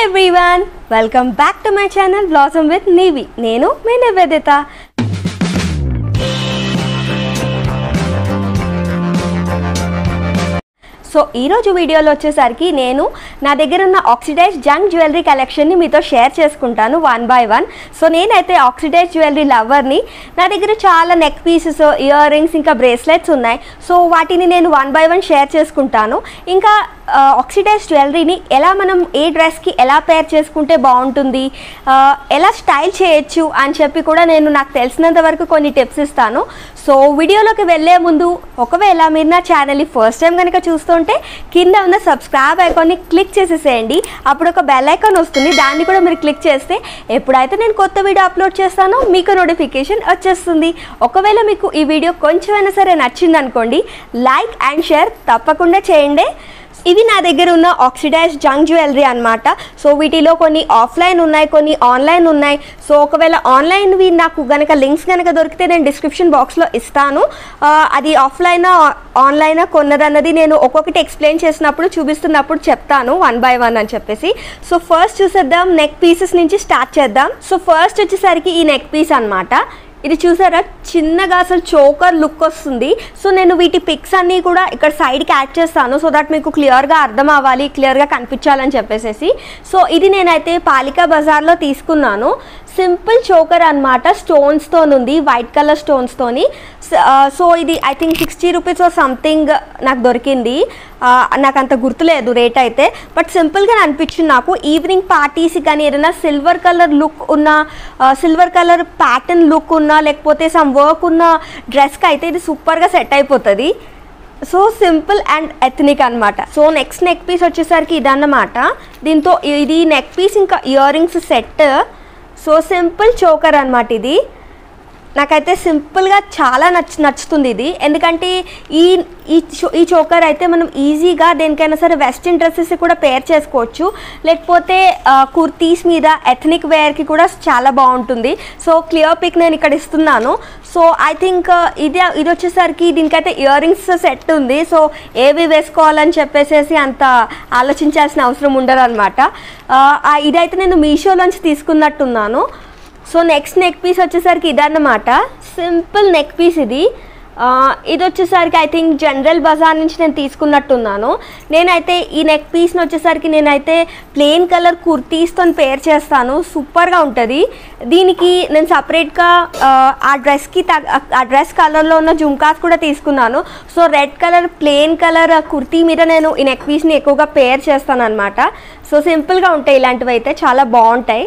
everyone welcome back to my channel blossom with Neevi నేను మీ Nivedita so ఈరోజు వీడియోలో వచ్చేసరికి నేను నా దగ్గర ఉన్న ఆక్సిడైజ్ జంక్ జ్యువెలరీ కలెక్షన్ని మీతో షేర్ చేసుకుంటాను వన్ బై వన్ సో నేనైతే ఆక్సిడైజ్ జ్యువెలరీ లవర్ని నా దగ్గర చాలా నెక్ పీసెస్ ఇయర్ రింగ్స్ ఇంకా బ్రేస్లెట్స్ ఉన్నాయి సో వాటిని నేను వన్ బై వన్ షేర్ చేసుకుంటాను ఇంకా ఆక్సిడైజ్ జ్యువెలరీని ఎలా మనం ఏ డ్రెస్కి ఎలా పేర్ చేసుకుంటే బాగుంటుంది ఆ, ఎలా స్టైల్ చేయొచ్చు అని చెప్పి కూడా నేను నాకు తెలిసినంత వరకు కొన్ని టిప్స్ ఇస్తాను సో వీడియోలోకి వెళ్ళే ముందు ఒకవేళ మీరు నా ఛానల్ని ఫస్ట్ టైం కనుక చూస్తుంటే కింద ఉన్న సబ్స్క్రైబ్ ఐకాన్ని క్లిక్ చేసేసేయండి అప్పుడు ఒక బెల్ ఐకాన్ వస్తుంది దాన్ని కూడా మీరు క్లిక్ చేస్తే ఎప్పుడైతే నేను కొత్త వీడియో అప్లోడ్ చేస్తానో మీకు నోటిఫికేషన్ వచ్చేస్తుంది ఒకవేళ మీకు ఈ వీడియో కొంచెమైనా సరే నచ్చింది అనుకోండి లైక్ అండ్ షేర్ తప్పకుండా చేయండి ఇవి నా దగ్గర ఉన్న ఆక్సిడైజ్ జంక్ జ్యువెలరీ అనమాట సో వీటిలో కొన్ని ఆఫ్లైన్ ఉన్నాయి కొన్ని ఆన్లైన్ ఉన్నాయి సో ఒకవేళ ఆన్లైన్వి నాకు గనక లింక్స్ కనుక దొరికితే నేను డిస్క్రిప్షన్ బాక్స్లో ఇస్తాను ఆ, అది ఆఫ్లైన్ ఆన్లైన్ కొన్నదన్నది నేను ఒక్కొక్కటి ఎక్స్ప్లెయిన్ చేసినప్పుడు చూపిస్తున్నప్పుడు చెప్తాను వన్ బై వన్ అని చెప్పేసి సో ఫస్ట్ చూసేద్దాం నెక్ పీసెస్ నుంచి స్టార్ట్ చేద్దాం సో ఫస్ట్ వచ్చేసరికి ఈ నెక్ పీస్ అన్నమాట ఇది చూసారా చిన్నగా అసలు చోకర్ లుక్ వస్తుంది సో నేను వీటి పిక్స్ అన్నీ కూడా ఇక్కడ సైడ్కి యాడ్ చేస్తాను సో దట్ మీకు క్లియర్గా అర్థం అవ్వాలి క్లియర్గా కనిపించాలని చెప్పేసి సో ఇది నేనైతే పాలికా బజార్లో తీసుకున్నాను సింపుల్ చోకర్ అనమాట స్టోన్స్తో ఉంది వైట్ కలర్ స్టోన్స్తోని సో ఇది I think sixty rupees something నాకు దొరికింది ఆ, నాకు అంత గుర్తులేదు రేట్ అయితే బట్ సింపుల్గా అనిపించింది నాకు ఈవినింగ్ పార్టీస్ కానీ ఏదైనా సిల్వర్ కలర్ లుక్ ఉన్న సిల్వర్ కలర్ ప్యాటర్న్ లుక్ ఉన్న లేకపోతే సమ్ వర్క్ ఉన్న డ్రెస్కి అయితే ఇది సూపర్గా సెట్ అయిపోతుంది సో సింపుల్ అండ్ ఎథనిక్ అనమాట సో నెక్స్ట్ నెక్ పీస్ వచ్చేసరికి ఇదన్నమాట దీంతో ఇది నెక్ పీస్ ఇంకా ear rings set so simple choker అనమాట ఇది నాకైతే సింపుల్గా చాలా నచ్చ నచ్చుతుంది ఇది ఎందుకంటే ఈ ఈ చో ఈ చోకర్ అయితే మనం ఈజీగా దేనికైనా సరే వెస్ట్రన్ డ్రెస్సెస్ కూడా పేర్ చేసుకోవచ్చు లేకపోతే ఆ, కుర్తీస్ మీద ఎథనిక్ వేర్కి కూడా చాలా బాగుంటుంది సో క్లియర్ పిక్ నేను ఇక్కడ ఇస్తున్నాను సో ఐ థింక్ ఇది ఇది వచ్చేసరికి దీనికైతే ఇయర్ రింగ్స్ సెట్ ఉంది సో ఏవి వేసుకోవాలని చెప్పేసి అంత ఆలోచించాల్సిన అవసరం ఉండదు అనమాట ఇదైతే నేను మీషోలోంచి తీసుకున్నట్టున్నాను సో నెక్స్ట్ నెక్ పీస్ వచ్చేసరికి ఇదన్నమాట సింపుల్ నెక్ పీస్ ఇది ఆ, ఇది వచ్చేసరికి ఐ థింక్ జనరల్ బజార్ నుంచి నేను తీసుకున్నట్టున్నాను నేనైతే ఈ నెక్ పీస్ని వచ్చేసరికి నేనైతే ప్లెయిన్ కలర్ కుర్తీస్తో పేర్ చేస్తాను సూపర్గా ఉంటుంది దీనికి నేను సపరేట్గా ఆ డ్రెస్కి తగ ఆ డ్రెస్ కలర్లో ఉన్న జుమ్కాస్ కూడా తీసుకున్నాను so red colour plain colour kurti మీద నేను ఈ నెక్ పీస్ని ఎక్కువగా పేర్ చేస్తాను అనమాట సో సింపుల్గా ఉంటాయి ఇలాంటివి అయితే చాలా బాగుంటాయి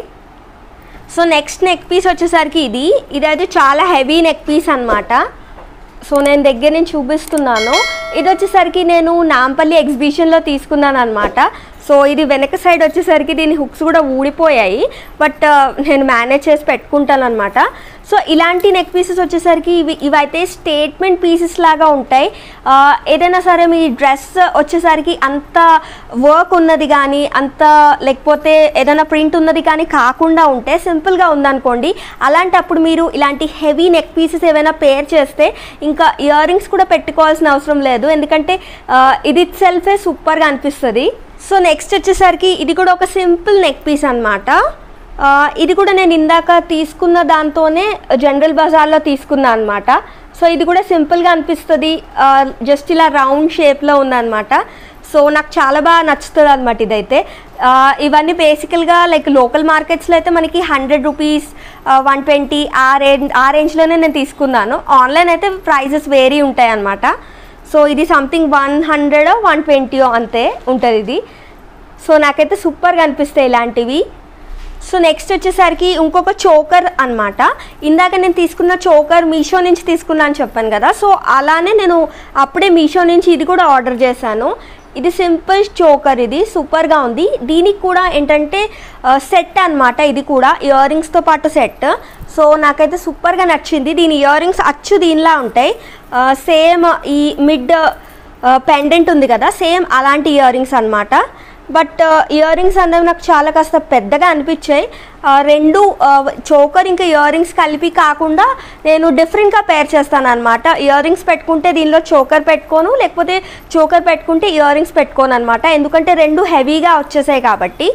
సో నెక్స్ట్ నెక్ పీస్ వచ్చేసరికి ఇది ఇదైతే చాలా హెవీ నెక్ పీస్ అనమాట సో నేను దగ్గర నుంచి చూపిస్తున్నాను ఇది వచ్చేసరికి నేను నాంపల్లి ఎగ్జిబిషన్లో తీసుకున్నాను అనమాట సో ఇది వెనక సైడ్ వచ్చేసరికి దీని హుక్స్ కూడా ఊడిపోయాయి బట్ నేను మేనేజ్ చేసి పెట్టుకుంటాను అనమాట సో ఇలాంటి నెక్ పీసెస్ వచ్చేసరికి ఇవి ఇవైతే స్టేట్మెంట్ పీసెస్ లాగా ఉంటాయి ఆ, ఏదైనా సరే మీ డ్రెస్ వచ్చేసరికి అంత వర్క్ ఉన్నది కానీ అంత లేకపోతే ఏదైనా ప్రింట్ ఉన్నది కానీ కాకుండా ఉంటే సింపుల్గా ఉందనుకోండి అలాంటప్పుడు మీరు ఇలాంటి హెవీ నెక్ పీసెస్ ఏవైనా పేర్ చేస్తే ఇంకా ఇయర్ రింగ్స్ కూడా పెట్టుకోవాల్సిన అవసరం లేదు ఎందుకంటే ఆ, ఇది సెల్ఫే సూపర్గా అనిపిస్తుంది సో నెక్స్ట్ వచ్చేసరికి ఇది కూడా ఒక సింపుల్ నెక్ పీస్ అనమాట ఆ, ఇది కూడా నేను ఇందాక తీసుకున్న దాంతోనే జనరల్ బజార్లో తీసుకున్నా అనమాట సో ఇది కూడా సింపుల్గా అనిపిస్తుంది జస్ట్ ఇలా రౌండ్ షేప్లో ఉందన్నమాట సో నాకు చాలా బాగా నచ్చుతుంది అనమాట ఇదైతే ఆ, ఇవన్నీ బేసికల్గా లైక్ లోకల్ మార్కెట్స్లో అయితే మనకి హండ్రెడ్ రూపీస్ వన్ ట్వంటీ ఆ రేంజ్ ఆ రేంజ్లోనే నేను తీసుకున్నాను ఆన్లైన్ అయితే ప్రైజెస్ వేరీ ఉంటాయి అనమాట సో ఇది something one hundred one twenty అంతే ఉంటుంది ఇది సో నాకైతే సూపర్గా అనిపిస్తాయి ఇలాంటివి సో నెక్స్ట్ వచ్చేసరికి ఇంకొక చోకర్ అన్నమాట ఇందాక నేను తీసుకున్న చోకర్ మీషో నుంచి తీసుకున్నా అని చెప్పాను కదా సో అలానే నేను అప్పుడే మీషో నుంచి ఇది కూడా ఆర్డర్ చేశాను ఇది సింపుల్ చోకర్ ఇది సూపర్గా ఉంది దీనికి కూడా ఏంటంటే సెట్ అన్నమాట ఇది కూడా ఇయర్ రింగ్స్తో పాటు సెట్ సో నాకైతే సూపర్గా నచ్చింది దీని ఇయర్ రింగ్స్ అచ్చు దీనిలా ఉంటాయి సేమ్ ఈ మిడ్ పెండెంట్ ఉంది కదా సేమ్ అలాంటి ఇయర్ రింగ్స్ అనమాట బట్ ఇయర్ రింగ్స్ అనేవి నాకు చాలా కాస్త పెద్దగా అనిపించాయి ఆ, రెండు చోకర్ ఇంకా ఇయర్ రింగ్స్ కలిపి కాకుండా నేను డిఫరెంట్గా పేర్ చేస్తాను అనమాట ఇయర్ రింగ్స్ పెట్టుకుంటే దీనిలో చోకర్ పెట్టుకోను లేకపోతే చోకర్ పెట్టుకుంటే ఇయర్ రింగ్స్ పెట్టుకోను అనమాట ఎందుకంటే రెండు హెవీగా వచ్చేసాయి కాబట్టి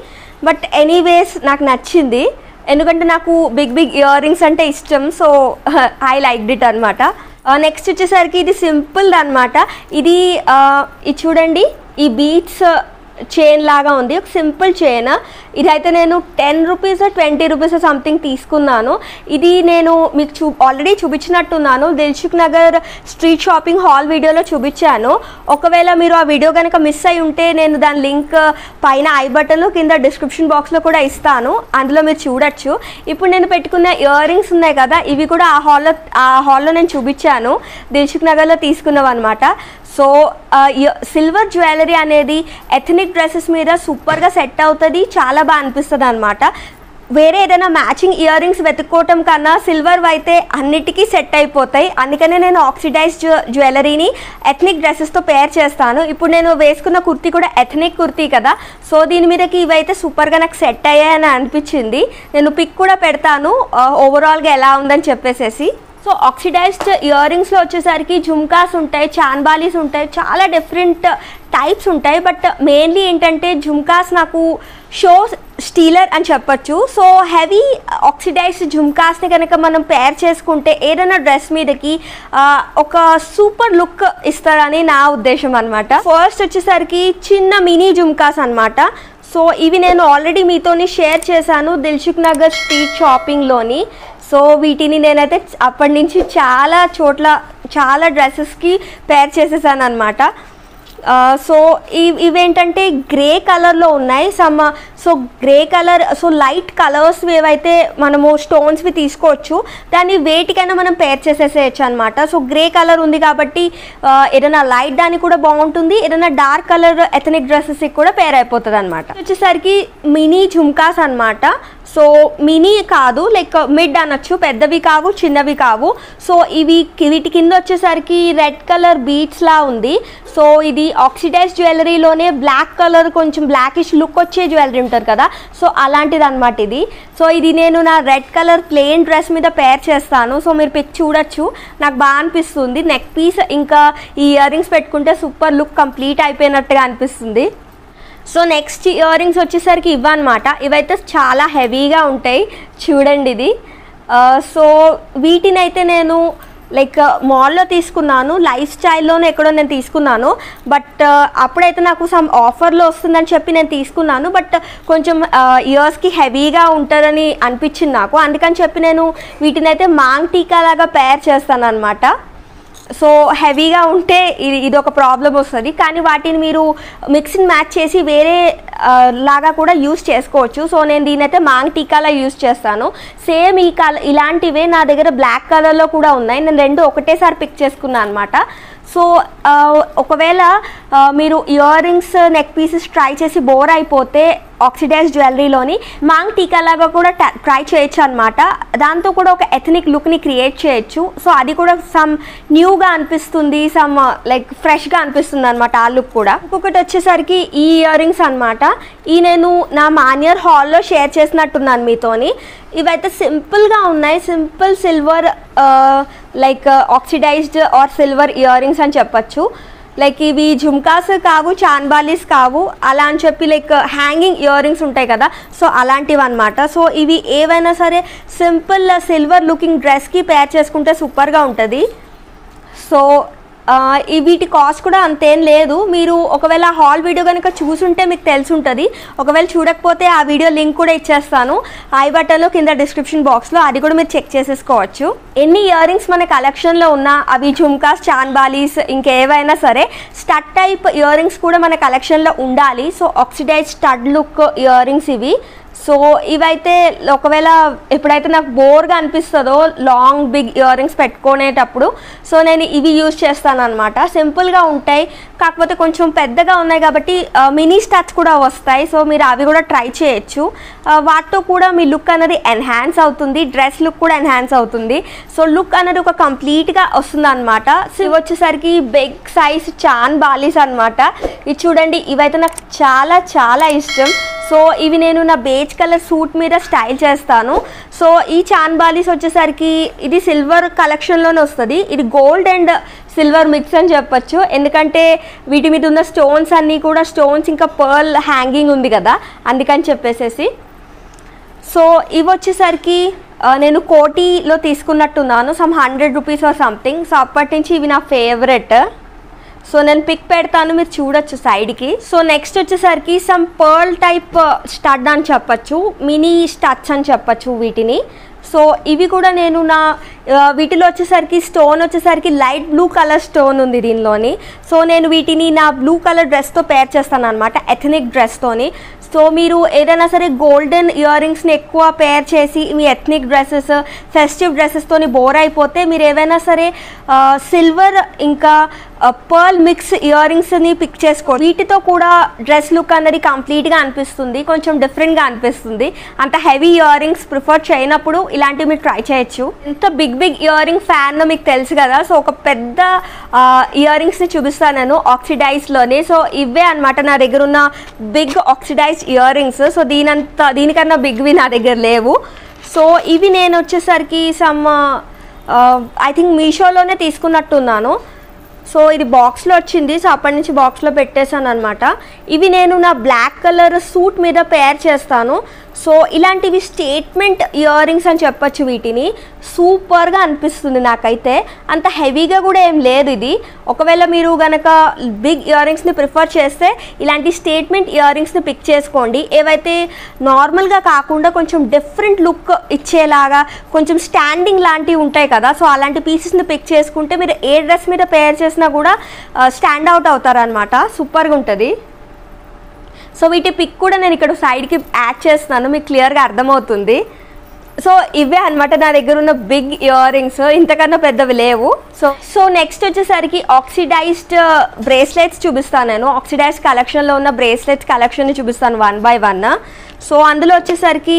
బట్ ఎనీవేస్ నాకు నచ్చింది ఎందుకంటే నాకు బిగ్ బిగ్ ఇయర్ రింగ్స్ అంటే ఇష్టం సో ఐ లైక్ డిట్ అనమాట నెక్స్ట్ వచ్చేసరికి ఇది సింపుల్ అనమాట ఇది ఆ, ఇది చూడండి ఈ బీట్స్ చైన్ లాగా ఉంది ఒక సింపుల్ చైన్ ఇదైతే నేను ten rupees twenty rupees something తీసుకున్నాను ఇది నేను మీకు చూ ఆల్రెడీ చూపించినట్టున్నాను Dilsukhnagar street shopping haul వీడియోలో చూపించాను ఒకవేళ మీరు ఆ వీడియో కనుక మిస్ అయి ఉంటే నేను దాని లింక్ పైన ఐ బటన్లో కింద డిస్క్రిప్షన్ బాక్స్లో కూడా ఇస్తాను అందులో మీరు చూడొచ్చు ఇప్పుడు నేను పెట్టుకున్న ఇయర్ రింగ్స్ ఉన్నాయి కదా ఇవి కూడా ఆ హాల్లో ఆ హాల్లో నేను చూపించాను దిల్సుఖ్ నగర్లో తీసుకున్నాం అనమాట సో సిల్వర్ జ్యువెలరీ అనేది ఎథనిక్ డ్రెస్సెస్ మీద సూపర్గా సెట్ అవుతుంది చాలా బాగా అనిపిస్తుంది అనమాట వేరే ఏదైనా మ్యాచింగ్ ఇయర్ రింగ్స్ వెతుక్కోవటం కన్నా సిల్వర్ అయితే అన్నిటికీ సెట్ అయిపోతాయి అందుకనే నేను ఆక్సిడైజ్ జ్యువెలరీని ఎథనిక్ డ్రెస్సెస్తో పేర్ చేస్తాను ఇప్పుడు నేను వేసుకున్న కుర్తీ కూడా ఎథనిక్ కుర్తీ కదా సో దీని మీదకి ఇవైతే సూపర్గా నాకు సెట్ అయ్యాయని అనిపించింది నేను పిక్ కూడా పెడతాను ఓవరాల్గా ఎలా ఉందని చెప్పేసేసి సో ఆక్సిడైజ్డ్ ఇయర్ రింగ్స్లో వచ్చేసరికి జుమ్కాస్ ఉంటాయి చాన్బాలీస్ ఉంటాయి చాలా డిఫరెంట్ టైప్స్ ఉంటాయి బట్ మెయిన్లీ ఏంటంటే జుమ్కాస్ నాకు షో స్టీలర్ అని చెప్పొచ్చు సో హెవీ ఆక్సిడైజ్డ్ జుమ్కాస్ని కనుక మనం పేర్ చేసుకుంటే ఏదైనా డ్రెస్ మీదకి ఆ, ఒక సూపర్ లుక్ ఇస్తారని నా ఉద్దేశం అనమాట ఫస్ట్ వచ్చేసరికి చిన్న మినీ జుమ్కాస్ అనమాట సో ఇవి నేను ఆల్రెడీ మీతోని షేర్ చేశాను దిల్సుఖ్ నగర్ స్ట్రీట్ షాపింగ్లోని సో వీటిని నేనైతే అప్పటి నుంచి చాలా చోట్ల చాలా డ్రెస్సెస్కి పేర్ చేసేసాను అనమాట సో ఇవి ఇవేంటంటే గ్రే కలర్లో ఉన్నాయి some so grey colour so light colours ఏవైతే మనము స్టోన్స్వి తీసుకోవచ్చు దాన్ని వేటికైనా మనం పేర్ చేసేసేయచ్చు అనమాట సో గ్రే కలర్ ఉంది కాబట్టి ఆ, ఏదైనా లైట్ దానికి కూడా బాగుంటుంది ఏదైనా డార్క్ కలర్ ఎథనిక్ డ్రెస్సెస్కి కూడా పేర్ అయిపోతుంది అనమాట వచ్చేసరికి మినీ ఝుమ్కాస్ అనమాట సో మినీ కాదు లైక్ మిడ్ అనొచ్చు పెద్దవి కావు చిన్నవి కావు సో ఇవి వీటి కింద వచ్చేసరికి రెడ్ కలర్ బీట్స్ లా ఉంది సో ఇది ఆక్సిడైజ్ జ్యువెలరీలోనే బ్లాక్ కలర్ కొంచెం బ్లాకిష్ లుక్ వచ్చే జ్యువెలరీ ఉంటుంది కదా సో అలాంటిది అనమాట ఇది సో ఇది నేను నా రెడ్ కలర్ ప్లెయిన్ డ్రెస్ మీద పేర్ చేస్తాను సో మీరు పిక్ చూడొచ్చు నాకు బాగా అనిపిస్తుంది నెక్ పీస్ ఇంకా ఈ ఇయర్ రింగ్స్ పెట్టుకుంటే సూపర్ లుక్ కంప్లీట్ అయిపోయినట్టుగా అనిపిస్తుంది సో నెక్స్ట్ ఇయర్ రింగ్స్ వచ్చేసరికి ఇవన్నమాట ఇవైతే చాలా హెవీగా ఉంటాయి చూడండి ఇది ఆ, సో వీటిని అయితే నేను లైక్ మాల్లో తీసుకున్నాను లైఫ్ స్టైల్లోనే ఎక్కడో నేను తీసుకున్నాను బట్ అప్పుడైతే నాకు సమ్ ఆఫర్లో వస్తుందని చెప్పి నేను తీసుకున్నాను బట్ కొంచెం ఇయర్స్కి హెవీగా ఉంటుందని అనిపించింది నాకు అందుకని చెప్పి నేను వీటిని అయితే మాంగ్ టీకా లాగా పేర్ చేస్తాను అనమాట సో హెవీగా ఉంటే ఇది ఇది ఒక ప్రాబ్లం వస్తుంది కానీ వాటిని మీరు మిక్సింగ్ మ్యాచ్ చేసి వేరే ఆ, లాగా కూడా యూస్ చేసుకోవచ్చు సో నేను దీని అయితే మాంగ్ టీకాలా యూస్ చేస్తాను సేమ్ ఈ కలర్ ఇలాంటివే నా దగ్గర బ్లాక్ కలర్లో కూడా ఉన్నాయి నేను రెండు ఒకటేసారి పిక్ చేసుకున్నాను అనమాట సో ఆ, ఒకవేళ ఆ, మీరు ear rings neck pieces try చేసి బోర్ అయిపోతే ఆక్సిడైజ్ జ్యువెలరీలోని మాంగ్ టీకా లాగా కూడా ట్రై చేయొచ్చు అనమాట దాంతో కూడా ఒక ఎథనిక్ లుక్ని క్రియేట్ చేయొచ్చు సో అది కూడా సమ్ న్యూగా అనిపిస్తుంది సమ్ లైక్ ఫ్రెష్గా అనిపిస్తుంది అనమాట ఆ లుక్ కూడా ఇంకొకటి వచ్చేసరికి ఈ ఇయర్ రింగ్స్ అనమాట ఈ నేను నా మాన్యర్ హాల్లో షేర్ చేసినట్టున్నాను మీతోని ఇవైతే సింపుల్గా ఉన్నాయి simple silver like oxidised or silver ear rings అని చెప్పచ్చు లైక్ ఇవి జుమ్కాస్ కావు చాన్బాలీస్ కావు అలా అని చెప్పి లైక్ హ్యాంగింగ్ ఇయర్ రింగ్స్ ఉంటాయి కదా సో అలాంటివి అనమాట సో ఇవి ఏవైనా సరే సింపుల్ సిల్వర్ లుకింగ్ డ్రెస్కి పేర్ చేసుకుంటే సూపర్గా ఉంటుంది సో ఆ, ఈ వీటి కాస్ట్ కూడా అంతేం లేదు మీరు ఒకవేళ హాల్ వీడియో కనుక చూసుంటే మీకు తెలిసి ఉంటుంది ఒకవేళ చూడకపోతే ఆ వీడియో లింక్ కూడా ఇచ్చేస్తాను ఐ బటన్లో కింద డిస్క్రిప్షన్ బాక్స్లో అది కూడా మీరు చెక్ చేసేసుకోవచ్చు ఎన్ని ఇయర్ రింగ్స్ మన కలెక్షన్లో ఉన్నా అవి ఝుమ్కాస్ చాన్బాలీస్ ఇంకేవైనా సరే స్టడ్ టైప్ ఇయర్ రింగ్స్ కూడా మన కలెక్షన్లో ఉండాలి so oxidise stud look ear rings ఇవి సో ఇవైతే ఒకవేళ ఎప్పుడైతే నాకు బోర్గా అనిపిస్తుందో లాంగ్ బిగ్ ఇయర్ రింగ్స్ పెట్టుకునేటప్పుడు సో నేను ఇవి యూజ్ చేస్తాను అనమాట సింపుల్గా ఉంటాయి కాకపోతే కొంచెం పెద్దగా ఉన్నాయి కాబట్టి మినీ స్టాచ్ కూడా వస్తాయి సో మీరు అవి కూడా ట్రై చేయొచ్చు ఆ, వాటితో కూడా మీ లుక్ అనేది ఎన్హాన్స్ అవుతుంది డ్రెస్ లుక్ కూడా ఎన్హాన్స్ అవుతుంది సో లుక్ అనేది ఒక కంప్లీట్గా వస్తుంది అనమాట సో ఇవి వచ్చేసరికి బిగ్ సైజ్ చాన్ బాలీస్ అనమాట ఇది చూడండి ఇవైతే నాకు చాలా చాలా ఇష్టం సో సో ఇవి నేను నా బేజ్ కలర్ సూట్ మీద స్టైల్ చేస్తాను సో ఈ చాన్ బాలీస్ వచ్చేసరికి ఇది సిల్వర్ కలెక్షన్లోనే వస్తుంది ఇది గోల్డ్ అండ్ సిల్వర్ మిక్స్ అని చెప్పొచ్చు ఎందుకంటే వీటి మీద ఉన్న స్టోన్స్ అన్నీ కూడా స్టోన్స్ ఇంకా పర్ల్ హ్యాంగింగ్ ఉంది కదా అందుకని చెప్పేసేసి సో ఇవి వచ్చేసరికి ఆ, నేను కోటిలో తీసుకున్నట్టున్నాను some hundred rupees or something so అప్పటి నుంచి ఇవి నా ఫేవరెట్ సో నేను పిక్ పెడతాను మీరు చూడొచ్చు సైడ్కి సో నెక్స్ట్ వచ్చేసరికి సమ్ పర్ల్ టైప్ స్టడ్ అని చెప్పచ్చు మినీ స్టడ్స్ అని చెప్పచ్చు వీటిని సో ఇవి కూడా నేను నా ఆ, వీటిలో వచ్చేసరికి స్టోన్ వచ్చేసరికి లైట్ బ్లూ కలర్ స్టోన్ ఉంది దీనిలోని సో నేను వీటిని నా బ్లూ కలర్ డ్రెస్తో పేర్ చేస్తాను అనమాట ఎథనిక్ డ్రెస్తోని సో మీరు ఏదైనా సరే గోల్డెన్ ఇయర్ రింగ్స్ని ఎక్కువ పేర్ చేసి మీ ఎథనిక్ డ్రెస్సెస్ ఫెస్టివ్ డ్రెస్సెస్తోని బోర్ అయిపోతే మీరు ఏవైనా సరే సిల్వర్ ఇంకా పర్ల్ మిక్స్ ఇయర్ రింగ్స్ని పిక్ చేసుకో వీటితో కూడా డ్రెస్ లుక్ అన్నది కంప్లీట్గా అనిపిస్తుంది కొంచెం డిఫరెంట్గా అనిపిస్తుంది అంత హెవీ ఇయర్ రింగ్స్ ప్రిఫర్ చేయనప్పుడు ఇలాంటివి మీరు ట్రై చేయొచ్చు ఎంత big big ear ring fan మీకు తెలుసు కదా సో ఒక పెద్ద ఇయర్ రింగ్స్ని చూపిస్తాను నేను ఆక్సిడైజ్లోని సో ఇవే అనమాట నా దగ్గర ఉన్న big oxidise ear rings so దీనంత దీనికన్నా బిగ్వి నా దగ్గర లేవు సో ఇవి నేను వచ్చేసరికి సమ్ ఐ థింక్ మీషోలోనే తీసుకున్నట్టున్నాను సో ఇది బాక్స్లో వచ్చింది సో అప్పటి నుంచి బాక్స్లో పెట్టేశాను అనమాట ఇవి నేను నా బ్లాక్ కలర్ సూట్ మీద పేర్ చేస్తాను సో ఇలాంటివి స్టేట్మెంట్ ఇయర్ రింగ్స్ అని చెప్పొచ్చు వీటిని సూపర్గా అనిపిస్తుంది నాకైతే అంత హెవీగా కూడా ఏం లేదు ఇది ఒకవేళ మీరు గనక బిగ్ ఇయర్ రింగ్స్ని ప్రిఫర్ చేస్తే ఇలాంటి స్టేట్మెంట్ ఇయర్ రింగ్స్ని పిక్ చేసుకోండి ఏవైతే నార్మల్గా కాకుండా కొంచెం డిఫరెంట్ లుక్ ఇచ్చేలాగా కొంచెం స్టాండింగ్ లాంటివి ఉంటాయి కదా సో అలాంటి పీసెస్ని పిక్ చేసుకుంటే మీరు ఏ డ్రెస్ మీద పేర్ చేసినా కూడా స్టాండ్ అవుట్ అవుతారనమాట సూపర్గా ఉంటుంది సో వీటి పిక్ కూడా నేను ఇక్కడ సైడ్కి యాడ్ చేస్తున్నాను మీకు క్లియర్గా అర్థమవుతుంది సో ఇవే అనమాట నా దగ్గర ఉన్న బిగ్ ఇయర్ రింగ్స్ ఇంతకన్నా పెద్దవి లేవు సో సో నెక్స్ట్ వచ్చేసరికి ఆక్సిడైజ్డ్ బ్రేస్లెట్స్ చూపిస్తాను నేను ఆక్సిడైజ్డ్ కలెక్షన్లో ఉన్న బ్రేస్లెట్స్ కలెక్షన్ని చూపిస్తాను వన్ బై వన్ సో అందులో వచ్చేసరికి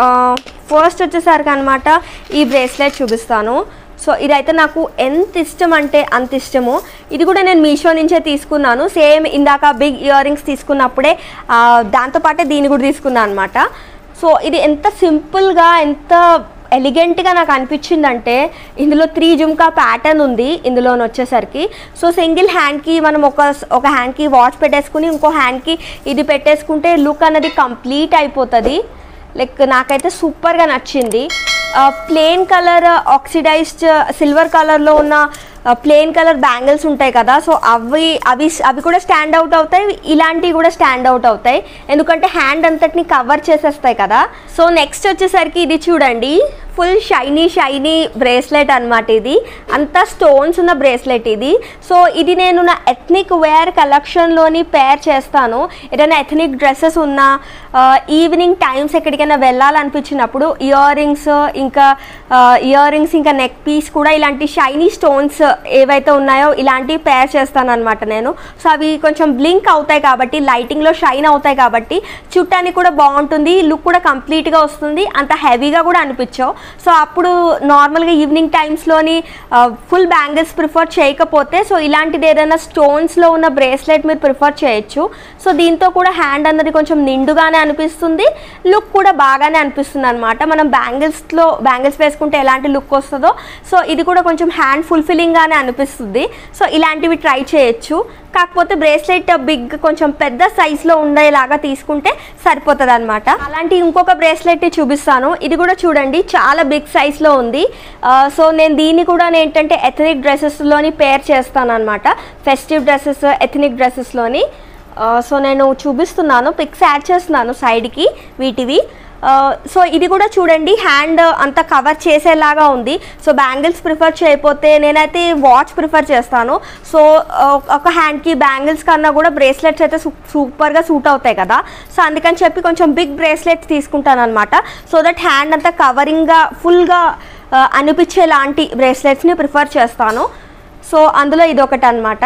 ఫస్ట్ వచ్చేసరికి అనమాట ఈ బ్రేస్లెట్ చూపిస్తాను సో ఇదైతే నాకు ఎంత ఇష్టం అంటే అంత ఇష్టము ఇది కూడా నేను మీషో నుంచే తీసుకున్నాను సేమ్ ఇందాక బిగ్ ఇయర్ రింగ్స్ తీసుకున్నప్పుడే ఆ, దాంతోపాటే దీన్ని కూడా తీసుకున్నాను అనమాట సో ఇది ఎంత సింపుల్గా ఎంత ఎలిగెంట్గా నాకు అనిపించిందంటే ఇందులో త్రీ జుమ్కా ప్యాటర్న్ ఉంది ఇందులోని వచ్చేసరికి సో సింగిల్ హ్యాండ్కి మనం ఒక ఒక హ్యాండ్కి వాచ్ పెట్టేసుకుని ఇంకో హ్యాండ్కి ఇది పెట్టేసుకుంటే లుక్ అనేది కంప్లీట్ అయిపోతుంది లైక్ నాకైతే సూపర్గా నచ్చింది ప్లెయిన్ కలర్ ఆక్సిడైజ్డ్ సిల్వర్ కలర్లో ఉన్న ప్లెయిన్ కలర్ బ్యాంగిల్స్ ఉంటాయి కదా సో అవి అవి అవి కూడా స్టాండ్ అవుట్ అవుతాయి ఇలాంటివి కూడా స్టాండ్ అవుట్ అవుతాయి ఎందుకంటే హ్యాండ్ అంతటిని కవర్ చేసేస్తాయి కదా సో నెక్స్ట్ వచ్చేసరికి ఇది చూడండి ఫుల్ షైనీ షైనీ బ్రేస్లెట్ అన్నమాట ఇది అంతా స్టోన్స్ ఉన్న బ్రేస్లెట్ ఇది సో ఇది నేను నా ఎథ్నిక్ వేర్ కలెక్షన్లోని పేర్ చేస్తాను ఏదైనా ఎథ్నిక్ డ్రెస్సెస్ ఉన్న ఈవినింగ్ టైమ్స్ ఎక్కడికైనా వెళ్ళాలనిపించినప్పుడు ఇయర్ రింగ్స్ ఇంకా ఇయర్ రింగ్స్ ఇంకా నెక్ పీస్ కూడా ఇలాంటి షైనీ స్టోన్స్ ఏవైతే ఉన్నాయో ఇలాంటివి పేర్ చేస్తాను అనమాట నేను సో అవి కొంచెం బ్లింక్ అవుతాయి కాబట్టి లైటింగ్లో షైన్ అవుతాయి కాబట్టి చుట్టానికి కూడా బాగుంటుంది లుక్ కూడా కంప్లీట్గా వస్తుంది అంత హెవీగా కూడా అనిపించవు సో అప్పుడు నార్మల్గా ఈవినింగ్ టైమ్స్లోని ఫుల్ బ్యాంగిల్స్ ప్రిఫర్ చేయకపోతే సో ఇలాంటిది ఏదైనా స్టోన్స్లో ఉన్న బ్రేస్లెట్ మీరు ప్రిఫర్ చేయొచ్చు సో దీంతో కూడా హ్యాండ్ అన్నది కొంచెం నిండుగానే అనిపిస్తుంది లుక్ కూడా బాగానే అనిపిస్తుంది అనమాట మనం బ్యాంగిల్స్లో బ్యాంగిల్స్ వేసుకుంటే ఎలాంటి లుక్ వస్తుందో సో ఇది కూడా కొంచెం హ్యాండ్ ఫుల్ఫిల్లింగ్గానే అనిపిస్తుంది సో ఇలాంటివి ట్రై చేయొచ్చు కాకపోతే బ్రేస్లెట్ బిగ్ కొంచెం పెద్ద సైజులో ఉండేలాగా తీసుకుంటే సరిపోతుంది అనమాట అలాంటి ఇంకొక బ్రేస్లెట్ చూపిస్తాను ఇది కూడా చూడండి చాలా బిగ్ సైజ్లో ఉంది ఆ, సో నేను దీన్ని కూడా ఏంటంటే ఎథనిక్ డ్రెస్సెస్లోని పేర్ చేస్తాను అనమాట ఫెస్టివ్ డ్రెస్సెస్ ఎథనిక్ డ్రెస్సెస్లోని సో నేను చూపిస్తున్నాను పిక్స్ యాడ్ చేస్తున్నాను సైడ్కి వీటివి ఆ, సో ఇది కూడా చూడండి హ్యాండ్ అంతా కవర్ చేసేలాగా ఉంది సో బ్యాంగిల్స్ ప్రిఫర్ చేయకపోతే నేనైతే వాచ్ ప్రిఫర్ చేస్తాను సో ఆ, ఒక హ్యాండ్కి బ్యాంగిల్స్ కన్నా కూడా బ్రేస్లెట్స్ అయితే సూ- సూపర్గా సూట్ అవుతాయి కదా సో అందుకని చెప్పి కొంచెం బిగ్ బ్రేస్లెట్స్ తీసుకుంటాను అనమాట సో దట్ హ్యాండ్ అంతా కవరింగ్గా ఫుల్గా అనిపించేలాంటి బ్రేస్లెట్స్ని ప్రిఫర్ చేస్తాను సో అందులో ఇది ఒకటి అనమాట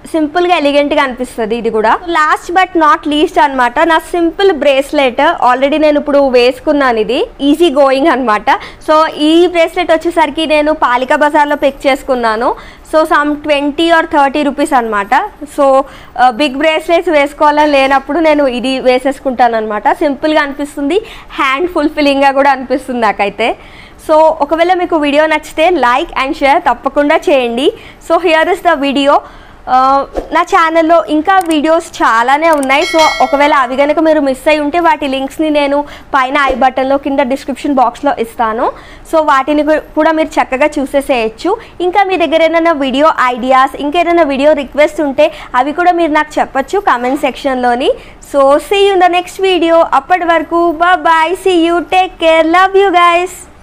సింపుల్గా ఎలిగెంట్గా అనిపిస్తుంది ఇది కూడా లాస్ట్ బట్ నాట్ లీస్ట్ అన్నమాట నా సింపుల్ బ్రేస్లెట్ ఆల్రెడీ నేను ఇప్పుడు వేసుకున్నాను ఇది ఈజీ గోయింగ్ అన్నమాట సో ఈ బ్రేస్లెట్ వచ్చేసరికి నేను పాలిక బజార్లో పిక్ చేసుకున్నాను so some twenty or thirty rupees అనమాట సో బిగ్ బ్రేస్లెట్స్ వేసుకోవాలని లేనప్పుడు నేను ఇది వేసేసుకుంటాను అనమాట సింపుల్గా అనిపిస్తుంది హ్యాండ్ ఫుల్ఫిల్లింగ్గా కూడా అనిపిస్తుంది నాకైతే సో ఒకవేళ మీకు వీడియో నచ్చితే లైక్ అండ్ షేర్ తప్పకుండా చేయండి so here is the video నా ఛానల్లో ఇంకా వీడియోస్ చాలానే ఉన్నాయి సో ఒకవేళ అవి కనుక మీరు మిస్ అయి ఉంటే వాటి లింక్స్ని నేను పైన ఐ బటన్లో కింద డిస్క్రిప్షన్ బాక్స్లో ఇస్తాను సో వాటిని కూ- కూడా మీరు చక్కగా చూసేసేయచ్చు ఇంకా మీ దగ్గర ఏదైనా వీడియో ఐడియాస్ ఇంకేదైనా వీడియో రిక్వెస్ట్ ఉంటే అవి కూడా మీరు నాకు చెప్పొచ్చు కామెంట్ సెక్షన్లోని so see you the next video అప్పటి వరకు bye see you take care love you guys